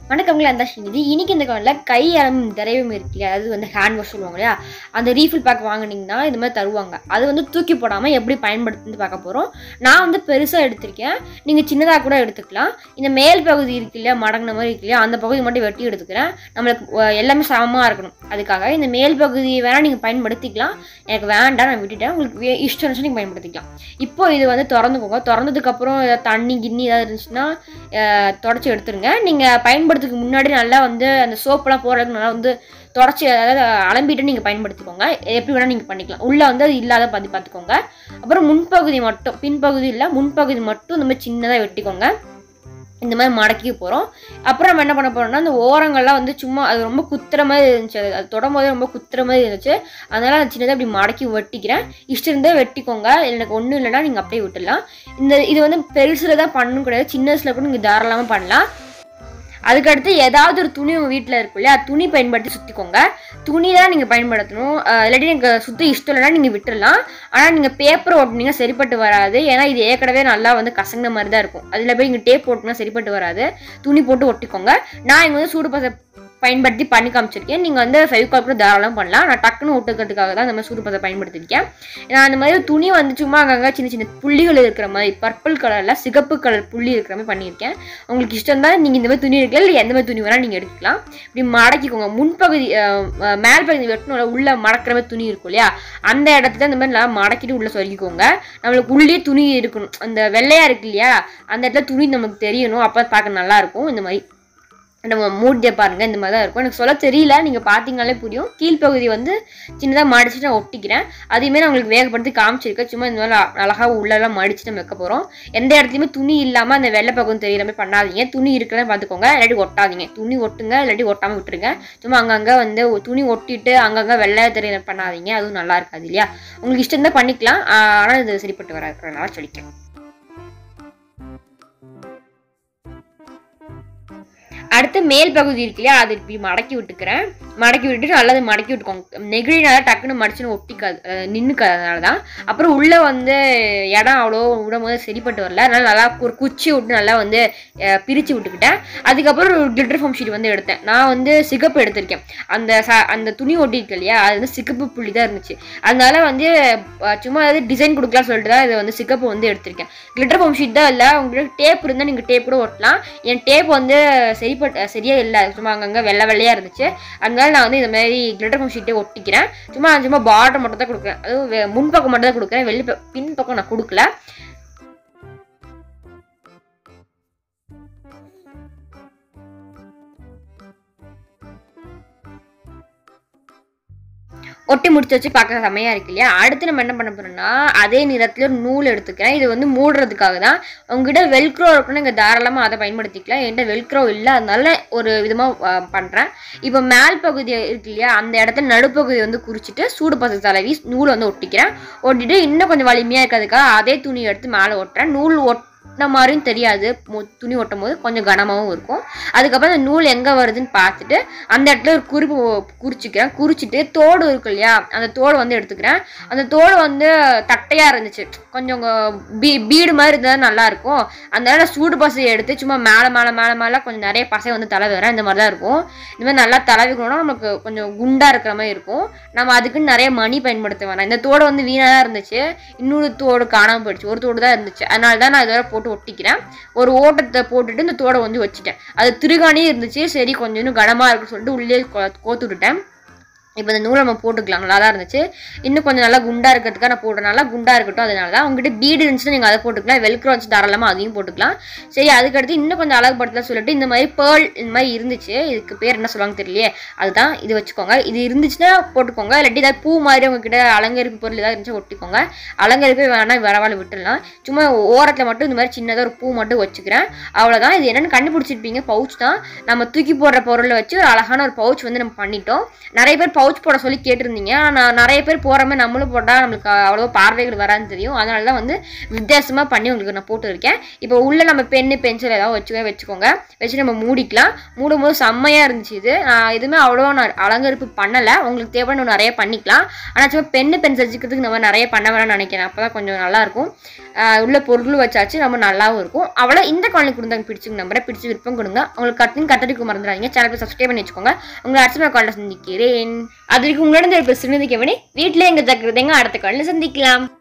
வணக்கங்களா அந்த இது இன்னைக்கு இந்த காலில் கை அறம் திரையும் இருக்கு இல்லையா அது வந்து ஹேண்ட் வாஷ் சொல்லுவாங்க இல்லையா அந்த ரீஃபில் பேக் வாங்குனீங்கன்னா இது மாதிரி தருவாங்க அது வந்து தூக்கி போடாமல் எப்படி பயன்படுத்துன்னு பார்க்க போகிறோம் நான் வந்து பெருசாக எடுத்திருக்கேன் நீங்கள் சின்னதாக கூட எடுத்துக்கலாம் இந்த மேல் பகுதி இருக்கு இல்லையா மடங்கின மாதிரி இருக்கு இல்லையா அந்த பகுதி மட்டும் வெட்டி எடுத்துக்கிறேன் நம்மளுக்கு அஹ், எல்லாமே சமமாக இருக்கணும் அதுக்காக இந்த மேல் பகுதி வேணால் நீங்கள் பயன்படுத்திக்கலாம் எனக்கு வேண்டாம் நான் விட்டுட்டேன் உங்களுக்கு வே- இஷ்டம் இருந்துச்சு நீங்கள் பயன்படுத்திக்கலாம் இப்போ இது வந்து திறந்துக்கோங்க திறந்ததுக்கப்புறம் ஏதாவது தண்ணி கிண்ணி ஏதாவது இருந்துச்சுன்னா தொடச்சி எடுத்துருங்க நீங்கள் பயன்படுத்துறதுக்கு முன்னாடி நல்லா வந்து அந்த சோப்பெல்லாம் போடுறதுக்கு நல்லா வந்து தொடச்சி அதாவது அலம்பிட்டு நீங்கள் பயன்படுத்திக்கோங்க எப்படி வேணால் நீங்கள் பண்ணிக்கலாம் உள்ளே வந்து அது இல்லாத பார்த்து பார்த்துக்கோங்க அப்புறம் முன்பகுதி மட்டும் பின்பகுதி இல்லை முன்பகுதி மட்டும் இந்த மாதிரி சின்னதாக வெட்டிக்கோங்க இந்த மாதிரி மடக்கி போகிறோம் அப்புறம் நம்ம என்ன பண்ண போறோம்னா அந்த ஓரங்கள்லாம் வந்து சும்மா அது ரொம்ப குத்துற மாதிரி இருந்துச்சு அது- அது தொடும் போதே ரொம்ப குத்துற மாதிரி இருந்துச்சு அதனால அது சின்னதாக இப்படி மடக்கி வெட்டிக்கிறேன் இஷ்டம் இருந்தால் வெட்டிக்கோங்க எனக்கு ஒன்றும் இல்லைன்னா நீங்கள் அப்படியே விட்டுடலாம் இந்த இது வந்து பெருசில் தான் பண்ணணும் கிடையாது சின்னசில் கூட நீங்கள் தாராளமாக பண்ணலாம் அதுக்கடுத்து ஏதாவது ஒரு துணி உங்கள் வீட்டில் இருக்கும் இல்லையா துணி பயன்படுத்தி சுற்றிக்கோங்க துணி தான் நீங்கள் பயன்படுத்தணும் அஹ் இல்லாட்டி நீங்கள் சுற்றி இஷ்டம் இல்லைன்னா நீங்கள் விட்டுடலாம் ஆனால் நீங்கள் பேப்பர் ஓட்டுனீங்க சரிப்பட்டு வராது ஏன்னா இது ஏற்கனவே நல்லா வந்து கசங்கின மாதிரி தான் இருக்கும் அதில் போய் நீங்கள் டேப் ஓட்டுனா சரிப்பட்டு வராது துணி போட்டு ஒட்டிக்கோங்க நான் இங்கே வந்து சூடு பசை பயன்படுத்தி பண்ணி காமிச்சிருக்கேன் நீங்கள் வந்து ஃபெவிகால் கூட தாராளம் பண்ணலாம் நான் டக்குன்னு ஒட்டுக்கிறதுக்காக தான் இந்த மாதிரி சூடு பசை பயன்படுத்திருக்கேன் நான் அந்த மாதிரி துணி வந்து சும்மா அங்கங்கே சின்ன சின்ன புள்ளிகள் இருக்கிற மாதிரி பர்பிள் கலரில் சிகப்பு கலர் புள்ளி இருக்கிற மாதிரி பண்ணியிருக்கேன் உங்களுக்கு இஷ்டம் தான் நீங்கள் இந்த மாதிரி துணி எடுக்கலாம் இல்லை எந்த மாதிரி துணி வேணால் நீங்கள் எடுக்கலாம் இப்படி மடக்கிக்கோங்க முன்பகுதி அஹ், அஹ், மேல் பகுதி வெட்டணும்ல உள்ள மடக்கிற மாதிரி துணி இருக்கும் இல்லையா அந்த இடத்துல இந்த மாதிரி நல்லா மடக்கிட்டு உள்ளே சொருக்கிக்கோங்க நம்மளுக்கு உள்ளே துணி இருக்கணும் அந்த வெள்ளையா இருக்கு இல்லையா அந்த இடத்துல துணி நமக்கு தெரியணும் அப்போ பார்க்க நல்லா இருக்கும் இந்த மாதிரி நம்ம மூடியை பாருங்க இந்த மாதிரி தான் இருக்கும் எனக்கு சொல்ல தெரியல நீங்கள் பார்த்தீங்கனாலே புரியும் கீழ்ப்பகுதி வந்து சின்னதாக மடிச்சுட்டு நான் ஒட்டிக்கிறேன் அதையுமே நான் உங்களுக்கு வேகப்படுத்தி காமிச்சிருக்கேன் சும்மா இந்த மாதிரி அ- அழகா உள்ளெல்லாம் மடிச்சு நம்ம வைக்க போகிறோம் எந்த இடத்துலையுமே துணி இல்லாமல் அந்த வெள்ளை பக்கம் தெரியுற மாதிரி பண்ணாதீங்க துணி இருக்கிறத பார்த்துக்கோங்க இல்லாட்டி ஒட்டாதீங்க துணி ஒட்டுங்க இல்லாட்டி ஒட்டாமல் விட்டுருங்க சும்மா அங்கங்கே வந்து ஒ- துணி ஒட்டிட்டு அங்கங்கே வெள்ளை தெரிய பண்ணாதீங்க அதுவும் நல்லா இருக்காது இல்லையா உங்களுக்கு இஷ்டம் தான் பண்ணிக்கலாம் ஆனால் இது சரிப்பட்டு வராதுனால சொல்லிக்கிறேன் அடுத்து மேல் பகுதி இருக்கு இல்லையா அது இப்படி மடக்கி விட்டுக்கிறேன் மடக்கி விட்டுட்டு நல்லா அதை மடக்கி விட்டுக்கோங்க நெகிழினால டக்குன்னு மடிச்சுன்னு ஒட்டிக்காது நின்றுக்காது அதனால தான் அப்புறம் உள்ளே வந்து இடம் அவ்வளோ விடும் போது சரிப்பட்டு வரல அதனால நல்லா ஒரு குச்சி விட்டு நல்லா வந்து அஹ், பிரித்து விட்டுக்கிட்டேன் அதுக்கப்புறம் ஒரு கிளிட்டர் ஃபார்ம் ஷீட் வந்து எடுத்தேன் நான் வந்து சிகப்பு எடுத்திருக்கேன் அந்த ச அந்த துணி ஒட்டிருக்கு இல்லையா அது வந்து சிகப்பு புள்ளி தான் இருந்துச்சு அதனால வந்து அஹ், சும்மா ஏதாவது டிசைன் கொடுக்கலாம் சொல்லிட்டு தான் இதை வந்து சிகப்பு வந்து எடுத்திருக்கேன் கிளிட்டர் ஃபார்ம் ஷீட் தான் இல்லை உங்கள்கிட்ட டேப் இருந்தால் நீங்கள் டேப் கூட ஒட்டலாம் என் டேப் வந்து சரிப்பட்டு சரியா இல்லை சும்மா அங்கங்கே வெள்ளை வெள்ளையாக இருந்துச்சு அதனால நான் வந்து இந்த மாதிரி கிளிட்டர் ஃபார்ம் ஷீட்டே ஒட்டிக்கிறேன் சும்மா சும்மா பார்டர் மட்டும் தான் கொடுக்குறேன் அதுவும் வெ- முன்பக்கம் மட்டும் தான் கொடுக்குறேன் வெளி ப- பின் பக்கம் நான் கொடுக்கல ஒட்டி முடிச்சு வச்சு பார்க்க செமையாக இருக்கு இல்லையா அடுத்து நம்ம என்ன பண்ண போறோம்னா அதே நிறத்துல ஒரு நூல் எடுத்துக்கிறேன் இது வந்து மூடுறதுக்காக தான் உங்ககிட்ட வெல்க்ரோ இருக்குன்னு இங்கே தாராளமாக அதை பயன்படுத்திக்கலாம் என்கிட்ட வெல்க்ரோ இல்லை அதனால ஒரு விதமாக பண்ணுறேன் இப்போ மேல் பகுதி இருக்கு இல்லையா அந்த இடத்துல நடுப்பகுதி வந்து குறிச்சிட்டு சூடு பசை தடவி நூலை வந்து ஒட்டிக்கிறேன் ஒட்டிட்டு இன்னும் கொஞ்சம் வலிமையாக இருக்கிறதுக்காக அதே துணி எடுத்து மேலே ஒட்டுறேன் நூல் ஒட்டின மாதிரியும் தெரியாது மு- துணி ஒட்டும் போது கொஞ்சம் கனமாகவும் இருக்கும் அதுக்கப்புறம் அந்த நூல் எங்கே வருதுன்னு பார்த்துட்டு அந்த இடத்துல ஒரு குறிப்பு குறிச்சிக்கிறேன் குறிச்சிட்டு தோடு இருக்கு இல்லையா அந்த தோடு வந்து எடுத்துக்கிறேன் அந்த தோடு வந்து தட்டையாக இருந்துச்சு கொஞ்சம் பீ பீடு மாதிரி இருந்தால் நல்லா இருக்கும் அதனால நான் சூடு பசையை எடுத்து சும்மா மேலே மேலே மேலே மேலே கொஞ்சம் நிறைய பசை வந்து தடவுறேன் இந்த மாதிரி தான் இருக்கும் இந்த மாதிரி நல்லா தடவிக்கணும்னா நமக்கு கொஞ்சம் குண்டாக இருக்கிற மாதிரி இருக்கும் நம்ம அதுக்குன்னு நிறைய மணி பயன்படுத்த வேணாம் இந்த தோடு வந்து வீணாக தான் இருந்துச்சு இன்னொரு தோடு காணாமல் போயிடுச்சு ஒரு தோடு தான் இருந்துச்சு அதனால தான் நான் இதோட போட்டு ஒட்டிக்கிறேன் ஒரு ஓட்டத்தை போட்டுட்டு இந்த தோடை வந்து வச்சுட்டேன் அது திருகாணியே இருந்துச்சு சரி கொஞ்சம் இன்னும் கனமாக இருக்குன்னு சொல்லிட்டு உள்ளே கோ- கோத்து விட்டுட்டேன் இப்போ இந்த நூலை நம்ம போட்டுக்கலாம் நல்லா தான் இருந்துச்சு இன்னும் கொஞ்சம் நல்லா குண்டா இருக்கிறதுக்காக நான் போடுறதுனால குண்டா இருக்கட்டும் அதனால தான் உங்ககிட்ட பீடு இருந்துச்சுன்னா நீங்கள் அதை போட்டுக்கலாம் வெல்க்ரோ வச்சு தாராளமாக அதையும் போட்டுக்கலாம் சரி அதுக்கடுத்து இன்னும் கொஞ்சம் அழகுபடுத்தலாம் சொல்லிட்டு இந்த மாதிரி பேர்ல் இந்த மாதிரி இருந்துச்சு இதுக்கு பேர் என்ன சொல்லுவாங்க தெரியலையே அதுதான் இது வச்சுக்கோங்க இது இருந்துச்சுன்னா போட்டுக்கோங்க இல்லாட்டி ஏதாவது பூ மாதிரி உங்ககிட்ட அலங்கரிப்பு பொருள் ஏதாவது இருந்துச்சு ஒட்டிக்கோங்க அலங்கரிப்பே வேணாம் வரவாழ விட்டுடலாம் சும்மா ஓரத்தில் மட்டும் இந்த மாதிரி சின்னதாக ஒரு பூ மட்டும் வச்சுக்கிறேன் அவ்வளோதான் இது என்னென்னு கண்டுபிடிச்சிருப்பீங்க பவுச் தான் நம்ம தூக்கி போடுற பொருளை வச்சு ஒரு அழகான ஒரு பவுச் வந்து நம்ம பண்ணிட்டோம் நிறைய பேர் பவுச் போட சொல்லி கேட்டிருந்தீங்க ஆனா நான் நிறைய பேர் போகிற மாதிரி நம்மளும் போட்டால் நம்மளுக்கு அவ்வளோ பார்வைகள் வரான்னு தெரியும் அதனால தான் வந்து வித்தியாசமாக பண்ணி உங்களுக்கு நான் போட்டு இருக்கேன் இப்போ உள்ள நம்ம பென்னு பென்சில் ஏதாவது வச்சுக்க வச்சுக்கோங்க வச்சு நம்ம மூடிக்கலாம் மூடும் போது செம்மையாக இருந்துச்சு இது நான் எதுவுமே அவ்வளோ நான் அலங்கரிப்பு பண்ணலை உங்களுக்கு தேவை இன்னும் நிறைய பண்ணிக்கலாம் ஆனால் சும்மா பென்னு பென்சில் வச்சுக்கிறதுக்கு நம்ம நிறைய பண்ண வேணாம்னு நினைக்கிறேன் அப்போ தான் கொஞ்சம் நல்லாயிருக்கும் உள்ள பொருள் வச்சாச்சு நம்ம நல்லாவும் இருக்கும் அவ்வளோ இந்த குழந்தை கொடுத்தாங்க பிடிச்சிங்க நம்பரை பிடிச்சி விருப்பம் கொடுங்க உங்களுக்கு கட்டிங் கட்டடிக்கு மறந்துடாதீங்க சேனல் சப்ஸ்கிரைப் பண்ணி வச்சுக்கோங்க உங்களை அடுத்த குழந்தை சந்திக்கிறேன் அது வரைக்கும் உங்களோட பேர் சிறுநதி கவனி வீட்டிலே எங்கள் ஜாக்கிரதைங்க அடுத்த குழந்தை சந்திக்கலாம்